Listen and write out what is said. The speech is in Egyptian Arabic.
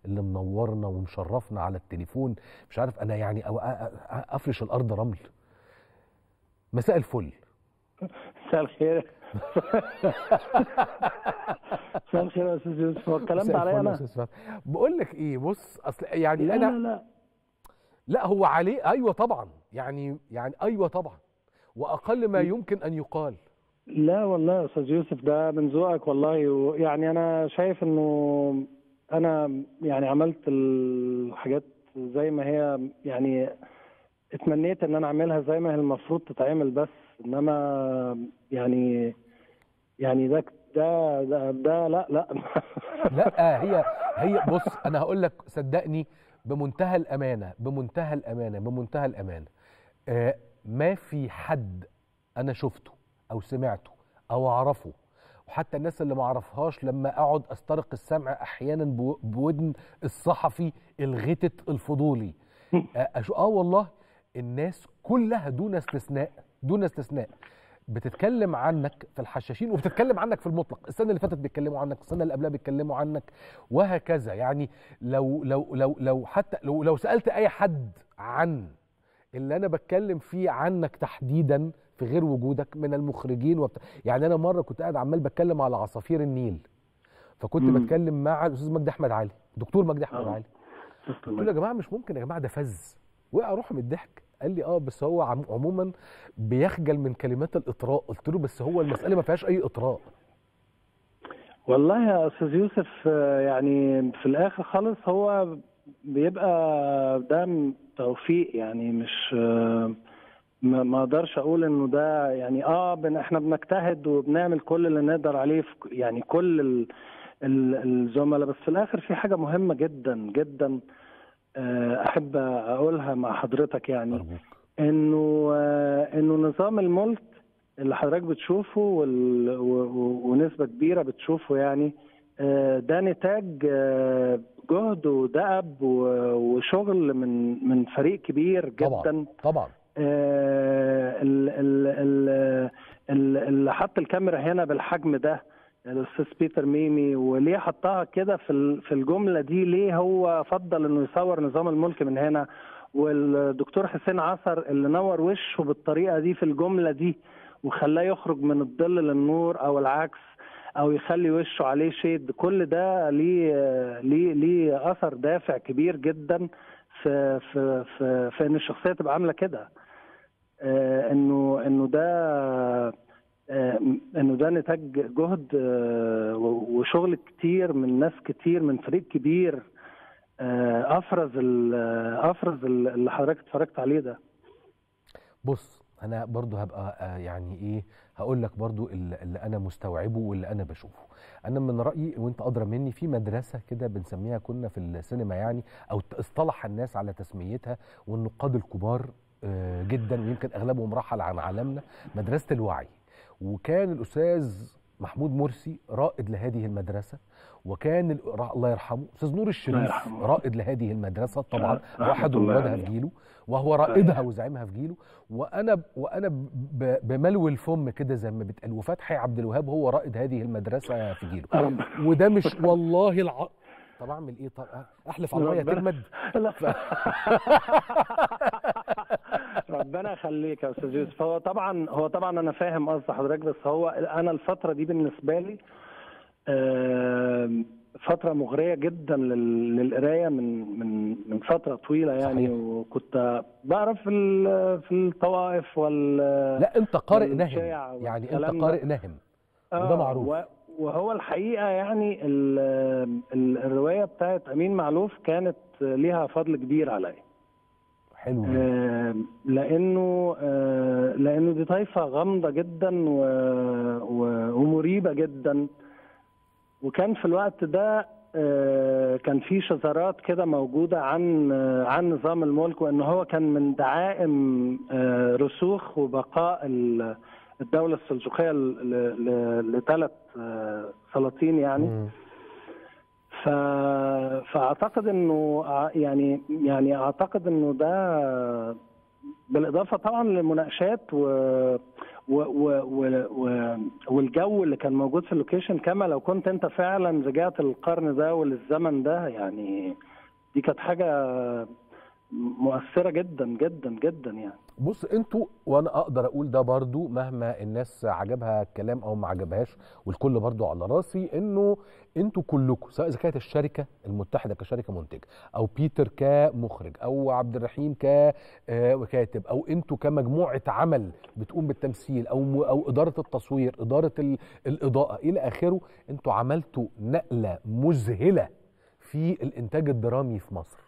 اللي منورنا ومشرفنا على التليفون مش عارف انا يعني أو أ- أ- افرش الارض رمل مساء الفل مساء الخير مساء الخير يا استاذ يوسف هو الكلام ده مساء عليا الفل يا انا أستاذ فتحي. بقول لك ايه بص اصل يعني لا انا لا لا لا هو عليه ايوه طبعا يعني يعني ايوه طبعا واقل ما يمكن ان يقال لا والله يا استاذ يوسف ده من ذوقك والله ويعني انا شايف انه انا يعني عملت الحاجات زي ما هي يعني اتمنيت ان انا اعملها زي ما هي المفروض تتعمل بس انما يعني يعني ده ده ده, ده لا لا لا هي هي بص انا هقول لك صدقني بمنتهى الامانه بمنتهى الامانه بمنتهى الامانه آه ما في حد انا شفته او سمعته او اعرفه وحتى الناس اللي ما اعرفهاش لما اقعد استرق السمع احيانا بو- بودن الصحفي الغتت الفضولي آه, أشو اه والله الناس كلها دون استثناء دون استثناء بتتكلم عنك في الحشاشين وبتتكلم عنك في المطلق السنه اللي فاتت بيتكلموا عنك السنه اللي قبلها بيتكلموا عنك وهكذا يعني لو لو لو لو حتى لو لو سالت اي حد عن اللي انا بتكلم فيه عنك تحديدا في غير وجودك من المخرجين وبت... يعني انا مره كنت قاعد عمال بتكلم على عصافير النيل فكنت مم. بتكلم مع الاستاذ مجدي احمد علي دكتور مجدي احمد آه. علي قلت له يا جماعه مش ممكن يا جماعه ده فز وقع روحه من الضحك قال لي اه بس هو عم- عموما بيخجل من كلمات الاطراء قلت له بس هو المساله ما فيهاش اي اطراء والله يا استاذ يوسف آه، يعني في الاخر خالص هو بيبقى ده م- توفيق يعني مش آه، ما ما اقدرش اقول انه ده يعني اه بن احنا بنجتهد وبنعمل كل اللي نقدر عليه في ك- يعني كل ال- ال- الزملاء بس في الاخر في حاجه مهمه جدا جدا آه، احب اقولها مع حضرتك يعني ارجوك انه آه، انه نظام الملك اللي حضرتك بتشوفه وال... و... و... ونسبه كبيره بتشوفه يعني آه، ده نتاج آه، جهد ودأب و- وشغل من من فريق كبير طبعا جدا طبعا آه، ال- ال- ال- ال- اللي حط الكاميرا هنا بالحجم ده الاستاذ بيتر ميمي وليه حطها كده في ال- في الجمله دي ليه هو فضل انه يصور نظام الملك من هنا والدكتور حسين عصر اللي نور وشه بالطريقه دي في الجمله دي وخلاه يخرج من الظل للنور او العكس او يخلي وشه عليه شيد كل ده ليه ليه ليه اثر دافع كبير جدا في في في, في ان الشخصيه تبقى عامله كده آه، انه انه ده آه، انه ده نتاج جهد آه، و- وشغل كتير من ناس كتير من فريق كبير آه، افرز ال- افرز ال- اللي حضرتك اتفرجت عليه ده بص انا برضو هبقى آه، يعني ايه هقول لك برضو اللي اللي انا مستوعبه واللي انا بشوفه انا من رايي وانت ادرى مني في مدرسه كده بنسميها كنا في السينما يعني او ت- اصطلح الناس على تسميتها والنقاد الكبار آه، جدا ويمكن اغلبهم رحل عن عالمنا مدرسه الوعي وكان الاستاذ محمود مرسي رائد لهذه المدرسه وكان ال- را- الله يرحمه استاذ نور الشريف يرحمه. رائد لهذه المدرسه طبعا رحمة واحد الله روادها عليه. في جيله وهو رائدها وزعيمها في جيله وانا وانا ب- بملو الفم كده زي ما بيتقال وفتحي عبد الوهاب هو رائد هذه المدرسه في جيله رب- وده مش والله الع... طب اعمل ايه طب احلف على الميه ربنا- تجمد لا. ربنا يخليك يا استاذ يوسف هو طبعا هو طبعا انا فاهم قصد حضرتك بس هو انا الفتره دي بالنسبه لي آم، فتره مغريه جدا لل- للقرايه من من من فتره طويله يعني صحيح. وكنت بعرف في ال- في الطوائف وال لا انت قارئ نهم والشيع يعني انت والكلام ده. قارئ نهم وده آه، معروف. و- وهو الحقيقه يعني ال- ال- الروايه بتاعت امين معلوف كانت ليها فضل كبير عليا حلو جدا. آه، لانه آه، لانه دي طائفه غامضه جدا و... و... ومريبه جدا وكان في الوقت ده آه، كان في شذرات كده موجوده عن آه، عن نظام الملك وان هو كان من دعائم آه، رسوخ وبقاء ال- الدوله السلجوقيه لثلاث سلاطين يعني مم. ف... فاعتقد انه ع- يعني يعني اعتقد انه ده بالاضافه طبعا للمناقشات و... و و و و والجو اللي كان موجود في اللوكيشن كما لو كنت انت فعلا رجعت للقرن ده وللزمن ده يعني دي كانت حاجه مؤثره جدا جدا جدا يعني بص انتوا وانا اقدر اقول ده برضو مهما الناس عجبها الكلام او ما عجبهاش والكل برضو على راسي انه انتوا كلكم سواء اذا كانت الشركه المتحده كشركه منتجه او بيتر كمخرج او عبد الرحيم ككاتب او انتوا كمجموعه عمل بتقوم بالتمثيل او او اداره التصوير اداره ال- الاضاءه الى اخره انتوا عملتوا نقله مذهله في الانتاج الدرامي في مصر